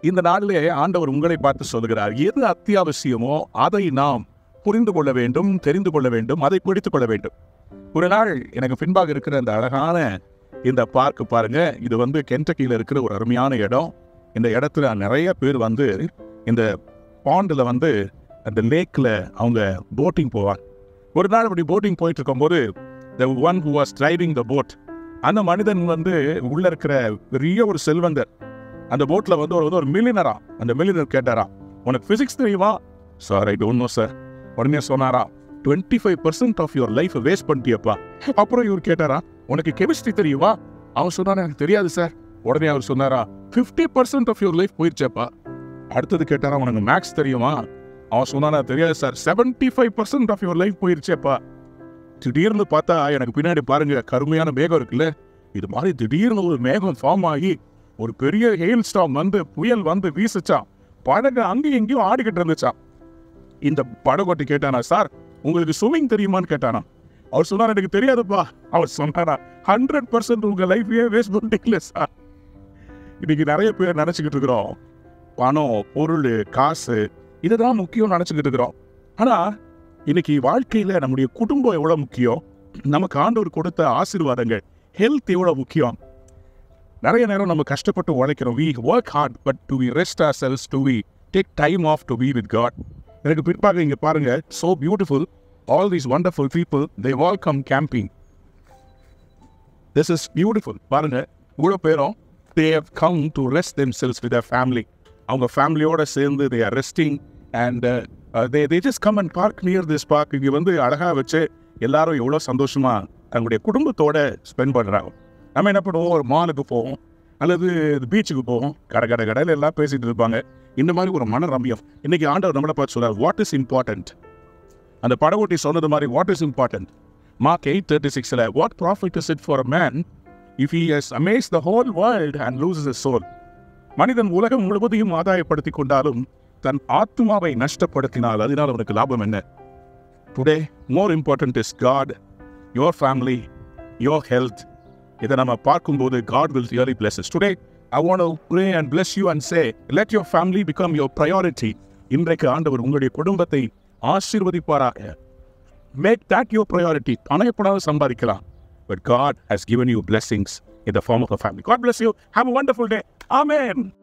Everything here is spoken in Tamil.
இந்த நாளிலே ஆண்டவர் உங்களை பார்த்து சொல்கிறார் எது அத்தியாவசியமோ அதை நாம் புரிந்து கொள்ள வேண்டும் தெரிந்து கொள்ள வேண்டும் அதை பிடித்துக் கொள்ள வேண்டும் ஒரு நாள் எனக்கு பின்பாக இருக்கிற அந்த அழகான இந்த பார்க் பாருங்க இது வந்து கென்டக்கியில் இருக்கிற ஒரு அருமையான இடம் இந்த இடத்துல நிறைய பேர் வந்து இந்த பாண்டில் வந்து அந்த லேக்கில் அவங்க போட்டிங் போவாங்க ஒரு நாள் அப்படி போட்டிங் போயிட்டு இருக்கும்போது the one who was driving the boat அந்த மனிதன் வந்து உள்ள இருக்கிற பெரிய ஒரு செல்வந்தர் அந்த போட்ல வந்து ஒரு வந்து ஒரு மில்லினரா அந்த மில்லினர் கேட்டாரா உனக்கு பிசிக்ஸ் தெரியுமா sir I don't know sir உடனே சொன்னாரா twenty five percent of your life waste பண்ணிட்டியப்பா அப்புறம் இவர் கேட்டாரா உனக்கு கெமிஸ்ட்ரி தெரியுமா அவன் சொன்னாரா எனக்கு தெரியாது சார் உடனே அவர் சொன்னாரா fifty percent of your life போயிடுச்சேப்பா அடுத்தது கேட்டாரா உனக்கு மேக்ஸ் தெரியுமா அவன் சொன்னானா தெரியாது sir seventy five percent of your life போயிருச்சேப்பா திடீர்னு பார்த்தா எனக்கு பின்னாடி பாருங்க கருமையான மேகம் இருக்குல்ல இது மாதிரி திடீர்னு ஒரு மேகம் ஃபார்ம் ஆகி ஒரு பெரிய ஹெயில் ஸ்டாம் வந்து புயல் வந்து வீசுச்சான் படகு அங்கேயும் இங்கேயும் ஆடிக்கிட்டு இருந்துச்சான் இந்த படகோட்டி கேட்டானா சார் உங்களுக்கு ஸ்விம்மிங் தெரியுமான்னு கேட்டானா அவர் சொன்னார் எனக்கு தெரியாதுப்பா அவர் சொன்னாரா ஹண்ட்ரட் பர்சன்ட் உங்க லைஃபையே வேஸ்ட் பண்ணிட்டீங்களே சார் இன்னைக்கு நிறைய பேர் நினைச்சுக்கிட்டு இருக்கிறோம் பணம் பொருள் காசு இதுதான் முக்கியம் நினைச்சுக்கிட்டு இருக்கிறோம் ஆனா இன்னைக்கு வாழ்க்கையில நம்முடைய குடும்பம் எவ்வளவு முக்கியம் நமக்கு ஆண்டவர் கொடுத்த ஆசீர்வாதங்கள் ஹெல்த் எவ்வளவு முக்கியம் நிறைய நேரம் நம்ம கஷ்டப்பட்டு உழைக்கிறோம் we work hard but do we rest ourselves do we take time off to be with God எனக்கு பிற்பாக இங்க பாருங்க so beautiful all these wonderful people they all come camping this is beautiful பாருங்க இவ்வளோ பேரும் they have come to rest themselves with family அவங்க ஃபேமிலியோட சேர்ந்து they are resting and they they just come and park near this park இங்கே வந்து அழகாக வச்சு எல்லாரும் எவ்வளோ சந்தோஷமா தங்களுடைய குடும்பத்தோட ஸ்பெண்ட் பண்ணுறாங்க நம்ம என்ன பண்ணுவோம் ஒரு மாலுக்கு போவோம் அல்லது பீச்சுக்கு போவோம் கடை கடை கடையில் எல்லாம் பேசிட்டு இருப்பாங்க இந்த மாதிரி ஒரு மன ரம்யம் இன்னைக்கு ஆண்டவர் நம்மளை பார்த்து சொல்றார் வாட் இஸ் இம்பார்ட்டன்ட் அந்த படகோட்டி சொன்னது மாதிரி what is important Mark eight thirty சிக்ஸில் what profit is it for a man if he has amass the whole world and loses his soul மனிதன் உலகம் முழுவதையும் ஆதாயப்படுத்திக் கொண்டாலும் தன் ஆத்மாவை நஷ்டப்படுத்தினால் அதனால் அவனுக்கு லாபம் என்ன today more important is God your family your health இதை நம்ம பார்க்கும்போது God will really bless us today I want pray and bless you and say let your family become your priority இன்றைக்கு ஆண்டவர் உங்களுடைய குடும்பத்தை ஆசீர்வதிப்பாராக மேக் தட் யுவர் ப்ரையாரிட்டி பணப்படாத சம்பாதிக்கலாம் but God has given you blessings in the form of a family. God bless you. Have a wonderful day. Amen.